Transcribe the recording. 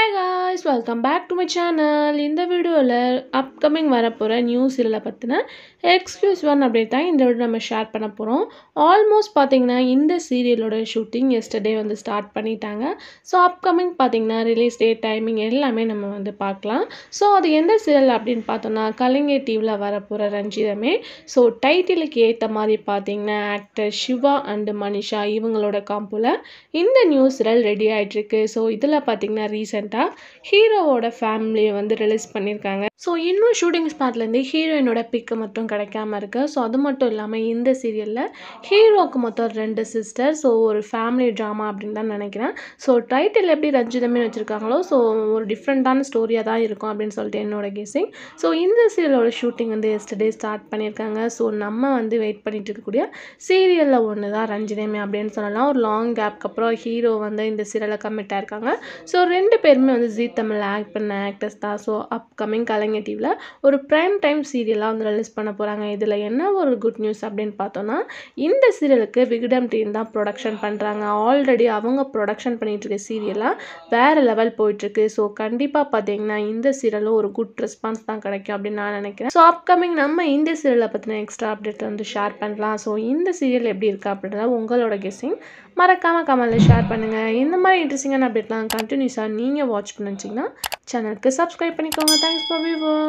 hi guys welcome back to my channel இந்த வீடியோவில் upcoming வரப்போகிற நியூ சீரியலை பற்றின எக்ஸ்க்ளூசிவ் ஒன் அப்டேட் தான் இந்த வீடியோ நம்ம ஷேர் பண்ண போகிறோம் ஆல்மோஸ்ட் பார்த்தீங்கன்னா இந்த சீரியலோட ஷூட்டிங் எஸ்டர்டே வந்து ஸ்டார்ட் பண்ணிட்டாங்க ஸோ அப்கமிங் பார்த்தீங்கன்னா ரிலீஸ் டேட் டைமிங் எல்லாமே நம்ம வந்து பார்க்கலாம் ஸோ அது எந்த சீரியல் அப்படின்னு பார்த்தோம்னா கலைஞர் டிவியில் வரப்போகிற ரஞ்சிதமே ஸோ டைட்டிலுக்கு ஏற்ற மாதிரி பார்த்தீங்கன்னா ஆக்டர் சிவா அண்டு மனிஷா இவங்களோட காம்போல இந்த நியூ சீரியல் ரெடி ஆகிட்டுருக்கு ஸோ இதில் பார்த்தீங்கன்னா ரீசெண்டாக ஹீரோவோட ஃபேமிலியை வந்து ரிலீஸ் பண்ணியிருக்காங்க ஸோ இன்னும் ஷூட்டிங் ஸ்பாட்லேருந்து ஹீரோயினோட பிக்கு மட்டும் கிடைக்காம இருக்கு ஸோ அது மட்டும் இல்லாமல் இந்த சீரியலில் ஹீரோவுக்கு மொத்தம் ரெண்டு சிஸ்டர் ஸோ ஒரு ஃபேமிலி ட்ராமா அப்படின்னு தான் நினைக்கிறேன் ஸோ டைட்டில் எப்படி ரஞ்சிதமே வச்சுருக்காங்களோ ஸோ ஒரு டிஃப்ரெண்ட்டான ஸ்டோரியாக தான் இருக்கும் அப்படின்னு சொல்லிட்டு என்னோட கெஸிங் ஸோ இந்த சீரியலோட ஷூட்டிங் வந்து எஸ்டர்டே ஸ்டார்ட் பண்ணியிருக்காங்க ஸோ நம்ம வந்து வெயிட் பண்ணிட்டு இருக்கக்கூடிய சீரியலில் ஒன்று தான் ரஞ்சிதமே அப்படின்னு சொல்லலாம் ஒரு லாங் கேப்க்கு அப்புறம் ஹீரோ வந்து இந்த சீரியலில் கமிட் ஆயிருக்காங்க ஸோ ரெண்டு பேருமே வந்து ஜீ தமிழ் ஆக்ட் பண்ண ஆக்டர்ஸ் தான் ஸோ அப்கமிங் கலைஞர் டிவியில் ஒரு ப்ரைம் டைம் சீரியலாக வந்து ரிலீஸ் பண்ண போகிறாங்க இதில் என்ன ஒரு குட் நியூஸ் அப்படின்னு பார்த்தோன்னா இந்த சீரியலுக்கு விகடம் டீம் தான் ப்ரொடக்ஷன் பண்ணுறாங்க ஆல்ரெடி அவங்க ப்ரொடக்ஷன் பண்ணிட்டு இருக்க சீரியலாக வேறு லெவல் போயிட்டுருக்கு ஸோ கண்டிப்பாக பார்த்தீங்கன்னா இந்த சீரியலும் ஒரு குட் ரெஸ்பான்ஸ் தான் கிடைக்கும் அப்படின்னு நான் நினைக்கிறேன் ஸோ அப்கமிங் நம்ம இந்த சீரியலை பற்றின எக்ஸ்ட்ரா அப்டேட் வந்து ஷேர் பண்ணலாம் ஸோ இந்த சீரியல் எப்படி இருக்குது அப்படின்றத உங்களோட கெஸ்ஸிங் மறக்காமல் கமெண்ட்டில் ஷேர் பண்ணுங்கள் இந்த மாதிரி இன்ட்ரெஸ்டிங்கான அப்டேட்லாம் கண்டினியூஸாக நீங்கள் வாட்ச் பண்ணிச்சிங்கன்னா சேனலுக்கு சப்ஸ்கிரைப் பண்ணிக்கோங்க தேங்க்ஸ் ஃபார் வியூவர்